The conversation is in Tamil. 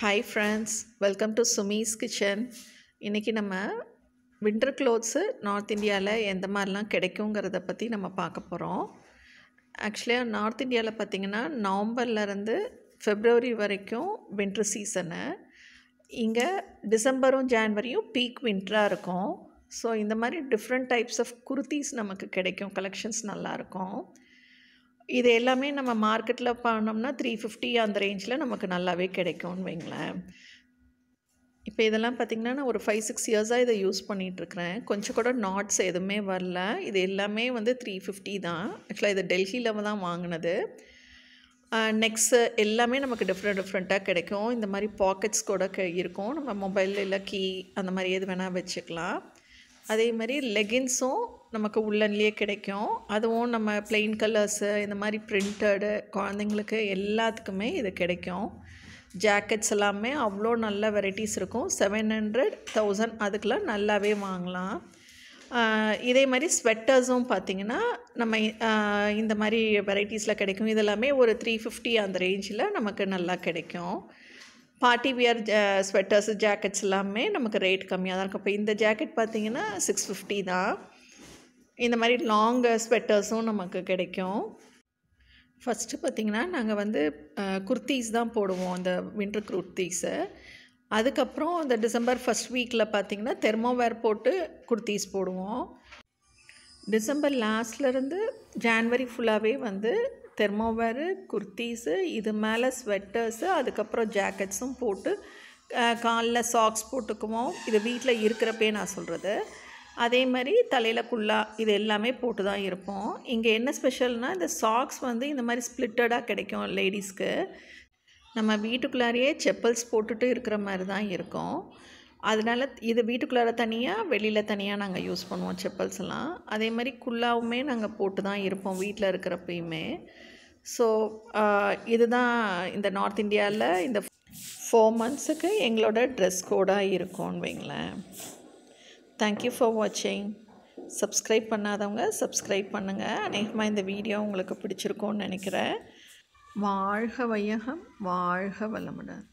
hi friends welcome to Sumee's kitchen இன்றைக்கி நம்ம வின்டர் க்ளோத்ஸு நார்த் இந்தியாவில் எந்த மாதிரிலாம் கிடைக்குங்கிறத பற்றி நம்ம பார்க்க போகிறோம் ஆக்சுவலியாக நார்த் இந்தியாவில் பார்த்திங்கன்னா நவம்பர்லேருந்து ஃபெப்ரவரி வரைக்கும் வின்டர் சீசனு இங்கே டிசம்பரும் ஜான்வரியும் பீக் வின்டராக இருக்கும் ஸோ இந்த மாதிரி டிஃப்ரெண்ட் டைப்ஸ் ஆஃப் குர்த்திஸ் நமக்கு கிடைக்கும் கலெக்ஷன்ஸ் நல்லாயிருக்கும் இது எல்லாமே நம்ம மார்க்கெட்டில் பண்ணோம்னா த்ரீ ஃபிஃப்டி அந்த ரேஞ்சில் நமக்கு நல்லாவே கிடைக்கும்னு வைங்களேன் இப்போ இதெல்லாம் பார்த்திங்கன்னா நான் ஒரு ஃபைவ் சிக்ஸ் இயர்ஸாக இதை யூஸ் பண்ணிகிட்ருக்கிறேன் கொஞ்சம் கூட நாட்ஸ் எதுவுமே வரல இது எல்லாமே வந்து த்ரீ ஃபிஃப்டி தான் ஆக்சுவலாக இது டெல்லியில் தான் வாங்கினது நெக்ஸ்ட்டு எல்லாமே நமக்கு டிஃப்ரெண்ட் டிஃப்ரெண்ட்டாக கிடைக்கும் இந்த மாதிரி பாக்கெட்ஸ் கூட க இருக்கும் நம்ம மொபைல் இல்லை கீ அந்த மாதிரி எது வேணால் வச்சுக்கலாம் அதே மாதிரி லெகின்ஸும் நமக்கு உள்ளன்லேயே கிடைக்கும் அதுவும் நம்ம பிளெயின் கலர்ஸு இந்த மாதிரி பிரிண்டடு குழந்தைங்களுக்கு எல்லாத்துக்குமே இது கிடைக்கும் ஜாக்கெட்ஸ் எல்லாமே அவ்வளோ நல்ல வெரைட்டிஸ் இருக்கும் செவன் ஹண்ட்ரட் தௌசண்ட் அதுக்கெலாம் நல்லாவே வாங்கலாம் இதே மாதிரி ஸ்வெட்டர்ஸும் பார்த்திங்கன்னா நம்ம இந்த மாதிரி வெரைட்டிஸில் கிடைக்கும் இதெல்லாமே ஒரு த்ரீ ஃபிஃப்டி அந்த ரேஞ்சில் நமக்கு நல்லா கிடைக்கும் பார்ட்டி வியர் ஸ்வெட்டர்ஸ் ஜாக்கெட்ஸ் எல்லாமே நமக்கு ரேட் கம்மியாக தான் இருக்கும் இப்போ இந்த ஜாக்கெட் பார்த்திங்கன்னா சிக்ஸ் ஃபிஃப்டி தான் இந்த மாதிரி லாங் ஸ்வெட்டர்ஸும் நமக்கு கிடைக்கும் ஃபஸ்ட்டு பார்த்திங்கன்னா நாங்கள் வந்து குர்த்தீஸ் தான் போடுவோம் அந்த வின்டர் குர்த்தீஸை அதுக்கப்புறம் அந்த டிசம்பர் ஃபஸ்ட் வீக்கில் பார்த்திங்கன்னா தெர்மோவேர் போட்டு குர்த்தீஸ் போடுவோம் டிசம்பர் லாஸ்ட்லேருந்து ஜான்வரி ஃபுல்லாகவே வந்து தெர்மோவேரு குர்த்தீஸு இது மேலே ஸ்வெட்டர்ஸு அதுக்கப்புறம் ஜாக்கெட்ஸும் போட்டு காலில் சாக்ஸ் போட்டுக்குவோம் இது வீட்டில் இருக்கிறப்பே நான் சொல்கிறது அதே மாதிரி தலையில் குல்லா இது எல்லாமே போட்டு தான் இருப்போம் இங்கே என்ன ஸ்பெஷல்னால் இந்த சாக்ஸ் வந்து இந்த மாதிரி ஸ்ப்ளிட்டடாக கிடைக்கும் லேடிஸ்க்கு நம்ம வீட்டுக்குள்ளாரையே செப்பல்ஸ் போட்டுட்டு இருக்கிற மாதிரி தான் இருக்கும் அதனால் இது வீட்டுக்குள்ளார தனியாக வெளியில் தனியாக நாங்கள் யூஸ் பண்ணுவோம் செப்பல்ஸ் எல்லாம் அதே மாதிரி குல்லாவுமே நாங்கள் போட்டு தான் இருப்போம் வீட்டில் இருக்கிறப்பயுமே ஸோ இதுதான் இந்த நார்த் இந்தியாவில் இந்த ஃபோர் மந்த்ஸுக்கு எங்களோட ட்ரெஸ் கோடாக இருக்கும்னு வைங்களேன் தேங்க்யூ ஃபார் வாட்சிங் சப்ஸ்கிரைப் பண்ணாதவங்க சப்ஸ்கிரைப் பண்ணுங்கள் அநேகமாக இந்த வீடியோ உங்களுக்கு பிடிச்சிருக்கோன்னு நினைக்கிறேன் வாழ்க வையகம் வாழ்க வளமுடன்